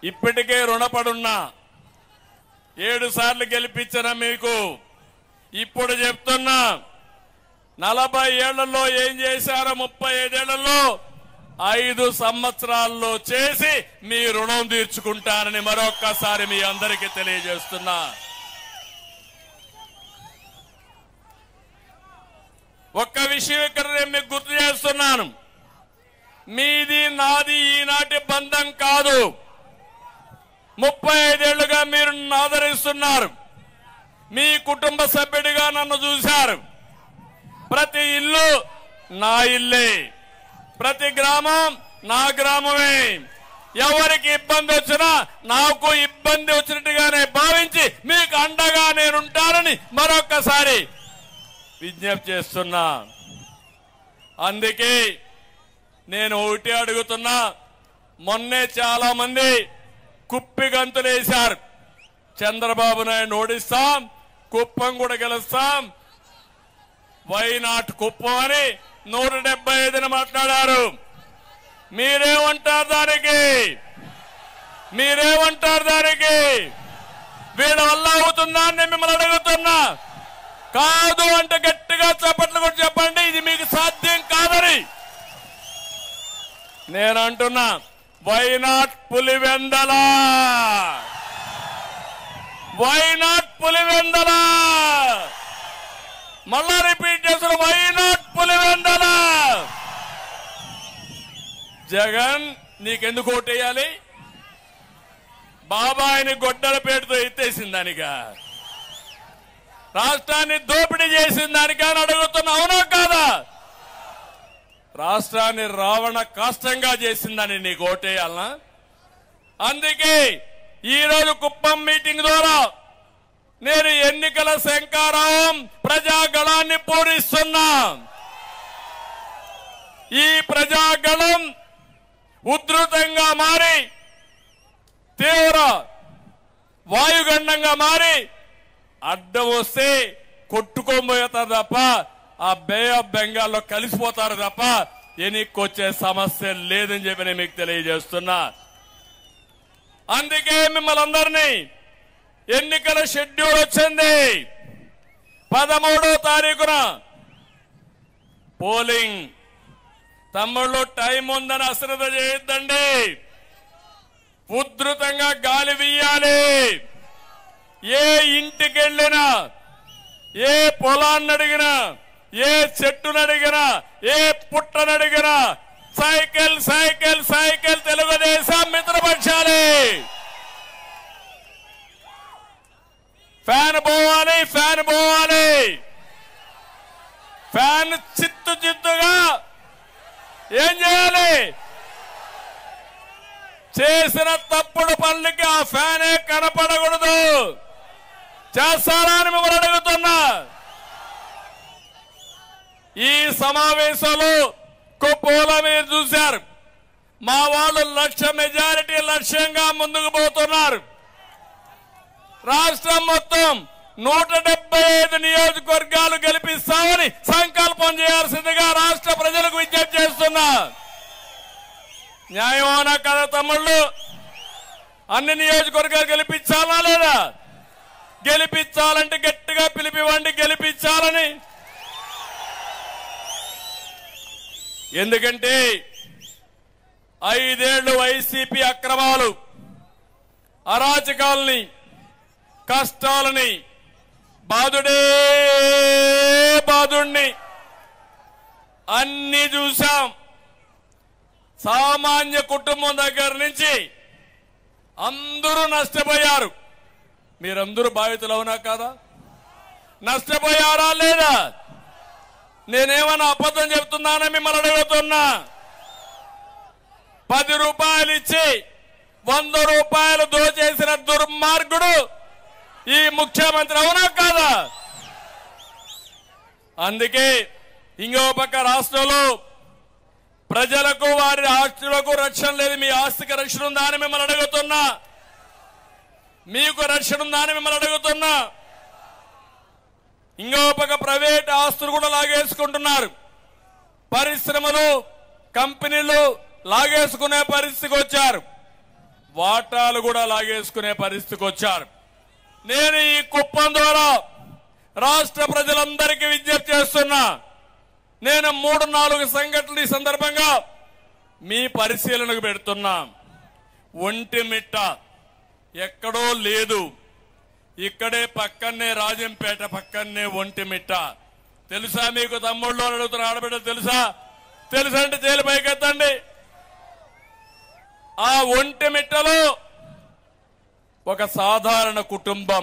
ఇప్పటికే రుణపడున్నా ఏడు సార్లు గెలిపించిన మీకు ఇప్పుడు చెప్తున్నా నలభై ఏళ్లలో ఏం చేశారో ముప్పై ఐదేళ్లలో ఐదు సంవత్సరాల్లో చేసి మీ రుణం తీర్చుకుంటానని మరొక్కసారి మీ అందరికీ తెలియజేస్తున్నా ఒక్క విషయం ఇక్కడ నేను మీకు గుర్తు చేస్తున్నాను మీది నాది ఈనాటి బంధం కాదు ముప్పై ఐదేళ్లుగా మీరు నన్ను ఆదరిస్తున్నారు మీ కుటుంబ సభ్యుడిగా నన్ను చూశారు ప్రతి ఇల్లు నా ఇల్లే ప్రతి గ్రామం నా గ్రామమే ఎవరికి ఇబ్బంది వచ్చినా నాకు ఇబ్బంది వచ్చినట్టుగానే భావించి మీకు అండగా నేనుంటానని మరొక్కసారి విజ్ఞప్తి చేస్తున్నా అందుకే నేను ఒకటి అడుగుతున్నా మొన్నే చాలా మంది కుప్పి గంతులేశారు చంద్రబాబు నాయుడు ఓడిస్తాం కుప్పం కూడా గెలుస్తాం వైనాట్ కుప్పం అని నూట డెబ్బై ఐదుని మాట్లాడారు మీరేమంటారు దానికి మీరేమంటారు దానికి వీళ్ళ వల్ల అవుతుందా అని నేను మిమ్మల్ని అడుగుతున్నా కాదు అంటే గట్టిగా చప్పట్లు కూడా చెప్పండి ఇది మీకు సాధ్యం కాదని నేను అంటున్నా వైనాట్ పులివెందలా వైనాట్ పులివెందలా మళ్ళా రిపీట్ చేసిన వైనాట్ పులివెందలా జగన్ నీకెందుకు ఓటేయాలి బాబాయిని గొడ్డల పేరుతో ఎత్తేసింది దానిగా రాష్ట్రాన్ని దోపిడీ చేసిన దానికా అని అడుగుతున్నా అవునా కాదా రాష్ట్రాన్ని రావణ కాష్టంగా చేసిందని నీకు ఓటేయాలనా అందుకే ఈ రోజు కుప్పం మీటింగ్ ద్వారా నేను ఎన్నికల శంకారావం ప్రజాగళాన్ని పూరిస్తున్నా ఈ ప్రజాగళం ఉధృతంగా మారి తీవ్ర వాయుగండంగా మారి అడ్డం వస్తే కొట్టుకోబోతారు తప్ప ఆ బే ఆఫ్ బెంగాల్లో కలిసిపోతారు తప్ప ఎనిక్కొచ్చే సమస్య లేదని చెప్పి నేను మీకు తెలియజేస్తున్నా అందుకే మిమ్మల్ని అందరినీ ఎన్నికల షెడ్యూల్ వచ్చింది పదమూడో తారీఖున పోలింగ్ తమ్ముళ్ళు టైం ఉందని అశ్రద్ధ చేయొద్దండి ఉధృతంగా గాలి వీయాలి ఏ ఇంటికి వెళ్ళినా ఏ పొలాన్ని అడిగినా ఏ చెట్టును అడిగినా ఏ పుట్టను అడిగినా సైకిల్ సైకిల్ సైకిల్ తెలుగుదేశం మిత్రపక్షాలి ఫ్యాన్ పోవాలి ఫ్యాన్ పోవాలి ఫ్యాన్ చిత్తు చిత్తుగా ఏం చేయాలి చేసిన తప్పుడు పనులకి ఆ ఫ్యానే కనపడకూడదు చేస్తారా అని మిమ్మల్ని అడుగుతున్నా ఈ సమావేశంలో కుప్పంలో మీరు చూశారు మా వాళ్ళు లక్ష మెజారిటీ లక్ష్యంగా ముందుకు పోతున్నారు రాష్ట్రం మొత్తం నూట డెబ్బై ఐదు నియోజకవర్గాలు గెలిపిస్తామని సంకల్పం చేయాల్సిందిగా రాష్ట్ర ప్రజలకు విజ్ఞప్తి చేస్తున్నా న్యాయమానా కదా తమ్ముళ్ళు అన్ని నియోజకవర్గాలు గెలిపించాలా లేదా గెలిపించాలంటే గట్టిగా పిలిపివ్వండి గెలిపించాలని ఎందుకంటే ఐదేళ్లు వైసీపీ అక్రమాలు అరాచకాలని కష్టాలని బాధుడే బాధుణ్ణి అన్ని చూశాం సామాన్య కుటుంబం దగ్గర నుంచి అందరూ నష్టపోయారు మీరందరూ బాధితులు అవునా కాదా నష్టపోయారా లేదా నేనేమన్నా అబద్ధం చెప్తున్నానా మిమ్మల్ని అడుగుతున్నా పది రూపాయలు ఇచ్చి వంద రూపాయలు దోచేసిన దుర్మార్గుడు ఈ ముఖ్యమంత్రి అవునా కాదా అందుకే ఇంకో పక్క రాష్ట్రంలో ప్రజలకు వారి ఆస్తులకు రక్షణ లేదు మీ ఆస్తికి రక్షణ ఉందా అని మిమ్మల్ని అడుగుతున్నా మీకు రక్షణ ఉందా అని మిమ్మల్ని అడుగుతున్నా ఇంకో పక్క ప్రైవేట్ ఆస్తులు కూడా లాగేసుకుంటున్నారు పరిశ్రమలు కంపెనీలు లాగేసుకునే పరిస్థితికి వచ్చారు వాటాలు కూడా లాగేసుకునే పరిస్థితికి వచ్చారు నేను ఈ కుప్పం ద్వారా రాష్ట్ర ప్రజలందరికీ విజ్ఞప్తి చేస్తున్నా నేను మూడు నాలుగు సంఘటనలు ఈ సందర్భంగా మీ పరిశీలనకు పెడుతున్నా ఒంటిమిట్ట ఎక్కడో లేదు ఇక్కడే పక్కనే రాజంపేట పక్కనే ఒంటిమిట్ట తెలుసా మీకు తమ్ముళ్ళు అని అడుగుతున్న ఆడబిడ్డ తెలుసా తెలుసా అంటే తేలి పైకెత్తండి ఆ ఒంటిమిట్టలో ఒక సాధారణ కుటుంబం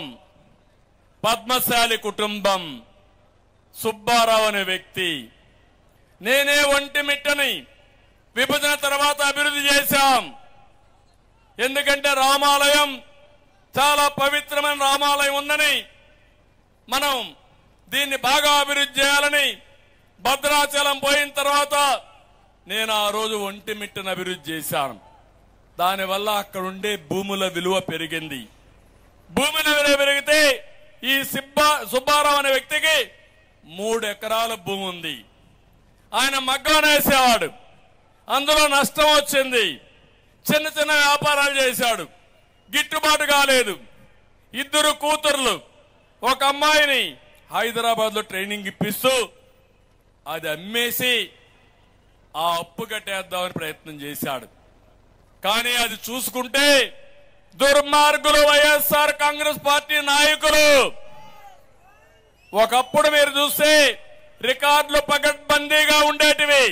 పద్మశాలి కుటుంబం సుబ్బారావు అనే వ్యక్తి నేనే ఒంటిమిట్టని విభజన తర్వాత అభివృద్ధి చేశాం ఎందుకంటే రామాలయం చాలా పవిత్రమైన రామాలయం ఉందని మనం దీన్ని బాగా అభివృద్ధి చేయాలని భద్రాచలం పోయిన తర్వాత నేను ఆ రోజు ఒంటిమిట్టను అభివృద్ధి చేశాను దానివల్ల అక్కడ ఉండే భూముల విలువ పెరిగింది భూముల విలువ పెరిగితే ఈ సిబ్బా సుబ్బారావు అనే వ్యక్తికి మూడు ఎకరాల భూమి ఉంది ఆయన మగ్గం వేసేవాడు అందులో నష్టం వచ్చింది చిన్న చిన్న వ్యాపారాలు చేశాడు గిట్టుబాటు కాలేదు ఇద్దరు కూతుర్లు ఒక అమ్మాయిని హైదరాబాద్ లో ట్రైనింగ్ ఇప్పిస్తూ అది అమ్మేసి ఆ అప్పు కట్టేద్దామని ప్రయత్నం చేశాడు కానీ అది చూసుకుంటే దుర్మార్గులు వైఎస్ఆర్ కాంగ్రెస్ పార్టీ నాయకులు ఒకప్పుడు మీరు చూస్తే రికార్డులు పకడ్బందీగా ఉండేటివి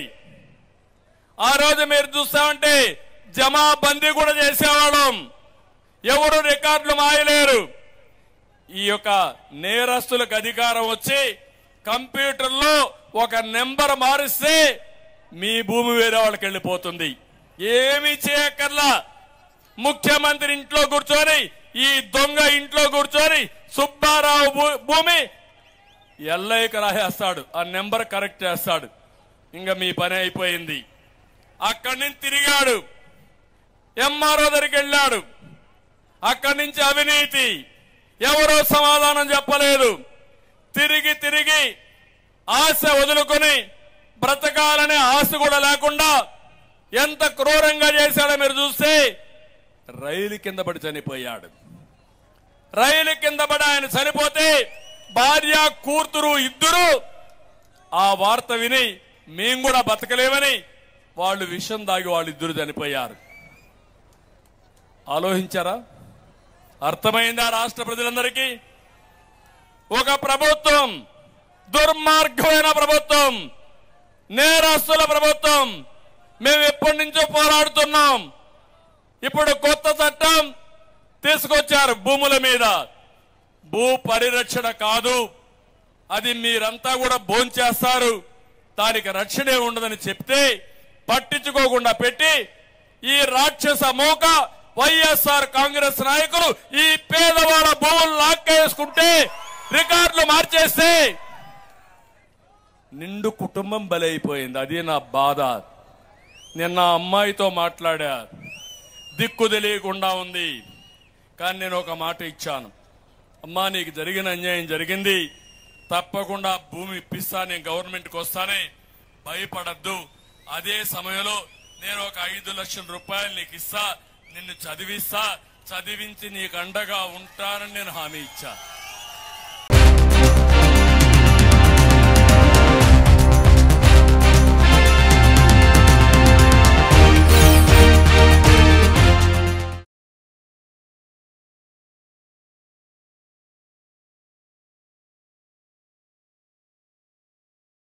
ఆ రోజు మీరు చూస్తామంటే జమాబందీ కూడా చేసేవాళ్ళం ఎవరు రికార్డులు మాయలేరు ఈ యొక్క నేరస్తులకు అధికారం వచ్చి కంప్యూటర్లో ఒక నెంబర్ మారిస్తే మీ భూమి వేరే వాళ్ళకి వెళ్ళిపోతుంది ఏమీ చేయక్కర్లా ముఖ్యమంత్రి ఇంట్లో కూర్చొని ఈ దొంగ ఇంట్లో కూర్చొని సుబ్బారావు భూ- భూమి ఎల్ఐకి రాసేస్తాడు ఆ నెంబర్ కరెక్ట్ చేస్తాడు ఇంకా మీ పని అయిపోయింది అక్కడి నుంచి తిరిగాడు ఎంఆర్ఓ దగ్గరికి వెళ్ళాడు అక్కడి నుంచి అవినీతి ఎవరో సమాధానం చెప్పలేదు తిరిగి తిరిగి ఆశ వదులుకొని బ్రతకాలనే ఆశ కూడా లేకుండా ఎంత క్రూరంగా చేశాడో మీరు చూస్తే రైలు కింద పడి చనిపోయాడు రైలు కింద పడి ఆయన చనిపోతే భార్య కూతురు ఇద్దరు ఆ వార్త విని మేం కూడా బతకలేమని వాళ్ళు విషం దాగి వాళ్ళిద్దరు చనిపోయారు ఆలోచించారా అర్థమైందా రాష్ట్ర ప్రజలందరికీ ఒక ప్రభుత్వం దుర్మార్గమైన ప్రభుత్వం నేరస్తుల ప్రభుత్వం మేము ఎప్పటి నుంచో పోరాడుతున్నాం ఇప్పుడు కొత్త చట్టం తీసుకొచ్చారు భూముల మీద భూ పరిరక్షణ కాదు అది మీరంతా కూడా భోంచేస్తారు దానికి రక్షణే ఉండదని చెప్తే పట్టించుకోకుండా పెట్టి ఈ రాక్షస మోక వైఎస్ఆర్ కాంగ్రెస్ నాయకులు ఈ పేదవాళ్ళ భూములు లాక్కేసుకుంటే రికార్డులు మార్చేస్తే నిండు కుటుంబం బలైపోయింది అది నా బాధ నిన్న ఆ అమ్మాయితో మాట్లాడా దిక్కు తెలియకుండా ఉంది కానీ నేను ఒక మాట ఇచ్చాను అమ్మా నీకు జరిగిన అన్యాయం జరిగింది తప్పకుండా భూమి ఇప్పిస్తా నేను గవర్నమెంట్కి వస్తానే భయపడద్దు అదే సమయంలో నేను ఒక ఐదు లక్షల రూపాయలు నీకు ఇస్తా నిన్ను చదివిస్తా చదివించి నీకు అండగా ఉంటానని నేను హామీ ఇచ్చా